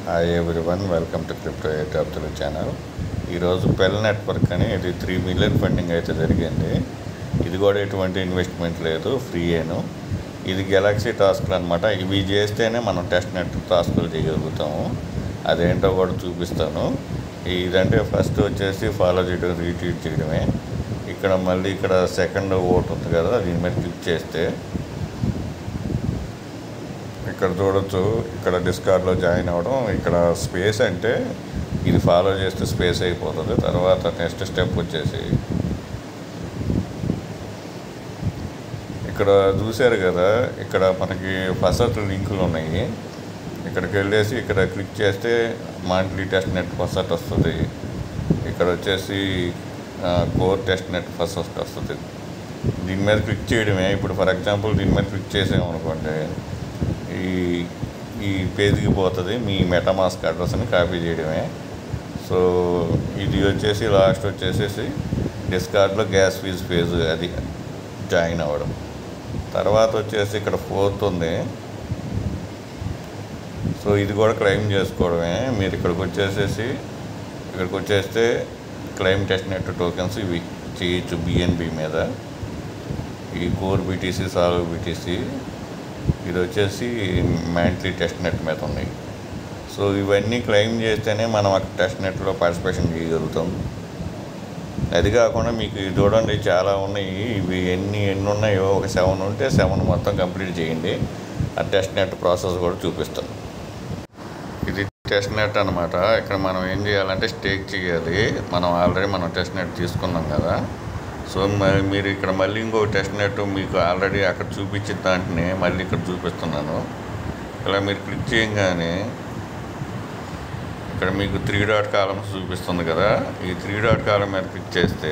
hi everyone welcome to crypto eight of Telugu channel ఈరోజు Pell network అని ఇది three million funding అయితే జరిగింది ఇది కూడా ఎటువంటి ఇన్వెస్ట్మెంట్ లేదు ఫ్రీయేను ఇది గెలాక్సీ టాస్క్లు అనమాట ఇవి చేస్తేనే మనం టెస్ట్ నెట్ టాస్కులు చేయగలుగుతాము అదేంటో కూడా చూపిస్తాను ఇదంటే ఫస్ట్ వచ్చేసి ఫాలో చేయడం రీట్వీట్ చేయడమే ఇక్కడ మళ్ళీ ఇక్కడ సెకండ్ ఓట్ ఉంది కదా దీని మీద క్లిక్ చేస్తే ఇక్కడ చూడొచ్చు ఇక్కడ డిస్కార్డ్లో జాయిన్ అవ్వడం ఇక్కడ స్పేస్ అంటే ఇది ఫాలో చేస్తే స్పేస్ అయిపోతుంది తర్వాత నెక్స్ట్ స్టెప్ వచ్చేసి ఇక్కడ చూశారు కదా ఇక్కడ మనకి ఫస్ట్ లింకులు ఉన్నాయి ఇక్కడికి వెళ్ళేసి ఇక్కడ క్లిక్ చేస్తే మంత్లీ టెస్ట్ నెట్ ఫస్ట్ వస్తుంది ఇక్కడ వచ్చేసి కోర్ టెస్ట్ నెట్ ఫస్ట్ వస్తుంది దీని మీద క్లిక్ చేయడమే ఇప్పుడు ఫర్ ఎగ్జాంపుల్ దీని మీద క్లిక్ చేసామనుకోండి ఈ ఈ పేజ్కి పోతుంది మీ మెటామాస్క్ అడ్రస్ని కాపీ చేయడమే సో ఇది వచ్చేసి లాస్ట్ వచ్చేసేసి డిస్కార్డ్లో గ్యాస్ ఫీజ్ పేజ్ అది జాయిన్ అవ్వడం తర్వాత వచ్చేసి ఇక్కడ ఫోర్త్ ఉంది సో ఇది కూడా క్లెయిమ్ చేసుకోవడమే మీరు ఇక్కడికి వచ్చేసేసి ఇక్కడికి వచ్చేస్తే క్లెయిమ్ టెస్ట్ నెట్ టోకెన్స్ ఇవి చేయొచ్చు బిఎన్బి మీద ఈ కోర్ బీటీసీ సాగు బీటీసీ ఇది వచ్చేసి మ్యాంట్లీ టెస్ట్ నెట్ మీద ఉన్నాయి సో ఇవన్నీ క్లెయిమ్ చేస్తేనే మనం అక్కడ టెస్ట్ నెట్లో పార్టిసిపేషన్ చేయగలుగుతాం అది కాకుండా మీకు ఇది చూడండి చాలా ఉన్నాయి ఇవి ఎన్ని ఎన్ని ఉన్నాయో ఒక సెవెన్ ఉంటే సెవెన్ మొత్తం కంప్లీట్ చేయండి ఆ టెస్ట్ నెట్ ప్రాసెస్ కూడా చూపిస్తాం ఇది టెస్ట్ నెట్ అనమాట ఇక్కడ మనం ఏం చేయాలంటే స్టేక్ చేయాలి మనం ఆల్రెడీ మనం టెస్ట్ నెట్ తీసుకున్నాం కదా సో మరి మీరు ఇక్కడ మళ్ళీ ఇంకో టెస్ట్ నెట్ మీకు ఆల్రెడీ అక్కడ చూపించిన దాంట్ని మళ్ళీ ఇక్కడ చూపిస్తున్నాను ఇలా మీరు క్లిక్ చేయగానే ఇక్కడ మీకు త్రీ డాట్ కాలమ్స్ చూపిస్తుంది కదా ఈ త్రీ డాట్ కాలం మీద క్లిక్ చేస్తే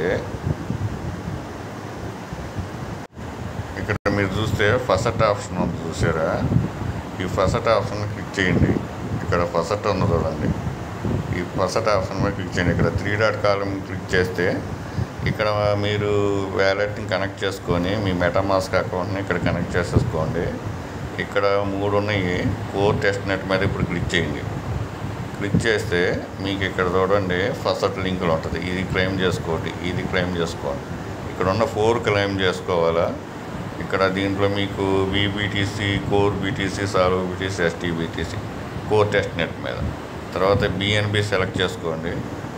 ఇక్కడ మీరు చూస్తే ఫస్ట్ ఆప్షన్ ఉంది చూసారా ఈ ఫస్ట్ ఆప్షన్ క్లిక్ చేయండి ఇక్కడ ఫస్ట్ ఉంది చూడండి ఈ ఫస్ట్ ఆప్షన్ మీద క్లిక్ చేయండి ఇక్కడ త్రీ డాట్ కాలం క్లిక్ చేస్తే ఇక్కడ మీరు వ్యాలెట్ని కనెక్ట్ చేసుకొని మీ మెటామాస్క్ అకౌంట్ని ఇక్కడ కనెక్ట్ చేసేసుకోండి ఇక్కడ మూడు ఉన్నాయి కోర్ టెస్ట్ నెట్ మీద ఇప్పుడు క్లిక్ చేయండి క్లిక్ చేస్తే మీకు ఇక్కడ చూడండి ఫస్ట్ లింకులు ఉంటుంది ఇది క్లెయిమ్ చేసుకోండి ఇది క్లెయిమ్ చేసుకోండి ఇక్కడ ఉన్న ఫోర్ క్లెయిమ్ చేసుకోవాలా ఇక్కడ దీంట్లో మీకు BBTC core BTC solve BTC ST BTC core test net మీద తర్వాత బిఎన్బి సెలెక్ట్ చేసుకోండి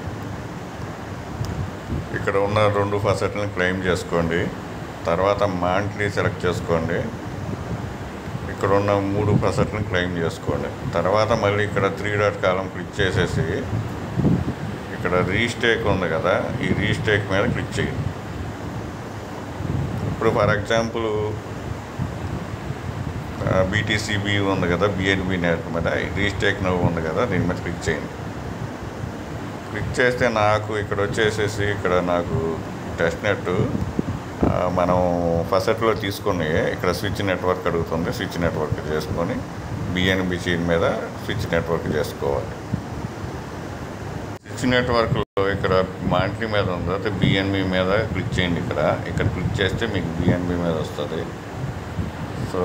ఇక్కడ ఉన్న రెండు ఫసెట్లను క్లెయిమ్ చేసుకోండి తర్వాత మాంట్లీ సెలెక్ట్ చేసుకోండి ఇక్కడ ఉన్న మూడు ఫసెట్లను క్లెయిమ్ చేసుకోండి తర్వాత మళ్ళీ ఇక్కడ త్రీ డాట్ కాలం క్లిక్ చేసేసి ఇక్కడ రీస్టేక్ ఉంది కదా ఈ రీస్టేక్ మీద క్లిక్ చేయండి ఇప్పుడు ఫర్ ఎగ్జాంపుల్ బీటీసీబీ ఉంది కదా బిఎన్బి నెట్ మీద రీస్టేక్ నవ్వు ఉంది కదా దీని మీద క్లిక్ చేయండి క్లిక్ చేస్తే నాకు ఇక్కడ వచ్చేసేసి ఇక్కడ నాకు టెస్ట్ నెట్ మనం ఫసెట్లో తీసుకొని ఇక్కడ స్విచ్ నెట్వర్క్ అడుగుతుంది స్విచ్ నెట్వర్క్ చేసుకొని బిఎన్బి చైన్ మీద స్విచ్ నెట్వర్క్ చేసుకోవాలి స్విచ్ నెట్వర్క్లో ఇక్కడ మాంట్లీ మీద ఉంది అయితే బిఎన్బి మీద క్లిక్ చేయండి ఇక్కడ ఇక్కడ క్లిక్ చేస్తే మీకు బిఎన్బి మీద వస్తుంది సో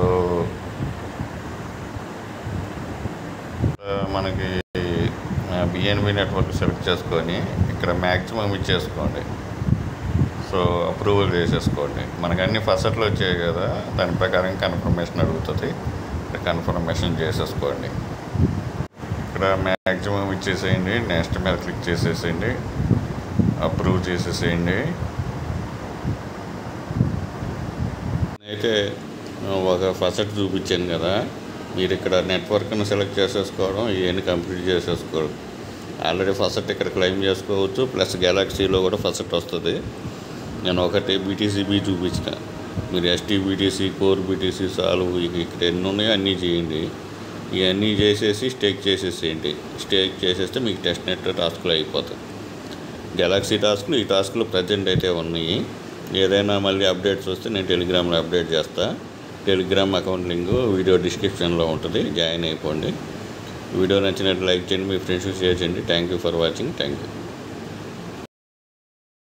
మనకి బిఎన్బి నెట్వర్క్ సెలెక్ట్ చేసుకొని ఇక్కడ మ్యాక్సిమం ఇచ్చేసుకోండి సో అప్రూవల్ చేసేసుకోండి మనకు అన్ని ఫస్ట్లో వచ్చాయి కదా దాని ప్రకారం కన్ఫర్మేషన్ అడుగుతుంది ఇక్కడ కన్ఫర్మేషన్ చేసేసుకోండి ఇక్కడ మ్యాక్సిమం ఇచ్చేసేయండి నెక్స్ట్ మీద క్లిక్ చేసేసేయండి అప్రూవ్ చేసేసేయండి అయితే ఒక ఫసట్ చూపించాను కదా మీరు ఇక్కడ నెట్వర్క్ను సెలెక్ట్ చేసేసుకోవడం ఇవన్నీ కంప్లీట్ చేసేసుకోవడం ఆల్రెడీ ఫస్ట్ ఇక్కడ క్లెయిమ్ చేసుకోవచ్చు ప్లస్ గెలాక్సీలో కూడా ఫస్ట్ వస్తుంది నేను ఒకటి బీటీసీబీ చూపించిన మీరు ST BTC core BTC solve ఇక్కడ ఎన్ని ఉన్నాయో అన్నీ చేయండి ఇవన్నీ చేసేసి స్టేక్ చేసేసేయండి స్టేక్ చేసేస్తే మీకు టెస్ట్ నెట్ టాస్క్లు అయిపోతాయి గెలాక్సీ టాస్క్లు ఈ టాస్క్లు ప్రజెంట్ అయితే ఉన్నాయి ఏదైనా మళ్ళీ అప్డేట్స్ వస్తే నేను టెలిగ్రామ్లో అప్డేట్ చేస్తాను టెలిగ్రామ్ అకౌంట్ లింక్ వీడియో డిస్క్రిప్షన్లో ఉంటుంది జాయిన్ అయిపోండి వీడియో నచ్చినట్టు లైక్ చేయండి మీ ఫ్రెండ్స్కి షేర్ చేయండి thank you for watching thank you